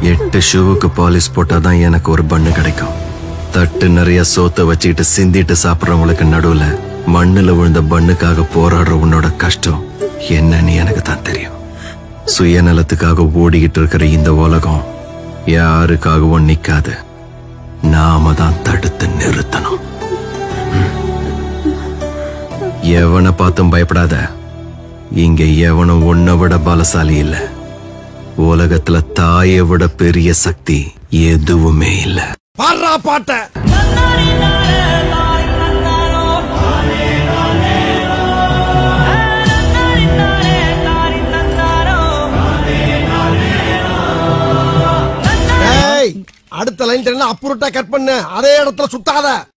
எட்டு ஷூவுக்கு பாலிஷ் போட்டாதான் எனக்கு ஒரு பண்ணு கிடைக்கும் தட்டு நிறைய சோத்த வச்சுக்கிட்டு சிந்திட்டு சாப்பிடுறவங்களுக்கு நடுவுல மண்ணுல விழுந்த பண்ணுக்காக போராடுற உன்னோட கஷ்டம் என்னன்னு எனக்கு தான் தெரியும் சுயநலத்துக்காக ஓடிக்கிட்டு இருக்கிற இந்த உலகம் யாருக்காகவும் நிக்காது நாம தான் தடுத்து நிறுத்தணும் ம். எவனை பார்த்தும் பயப்படாத இங்க எவனும் உன்னை விட பலசாலி இல்ல உலகத்துல தாயை விட பெரிய சக்தி எதுவுமே இல்ல பாடுறா பாட்ட ஏய் அடுத்த லைன் தெரியும் அப்புறட்டா கட் பண்ணு அதே இடத்துல சுத்தாத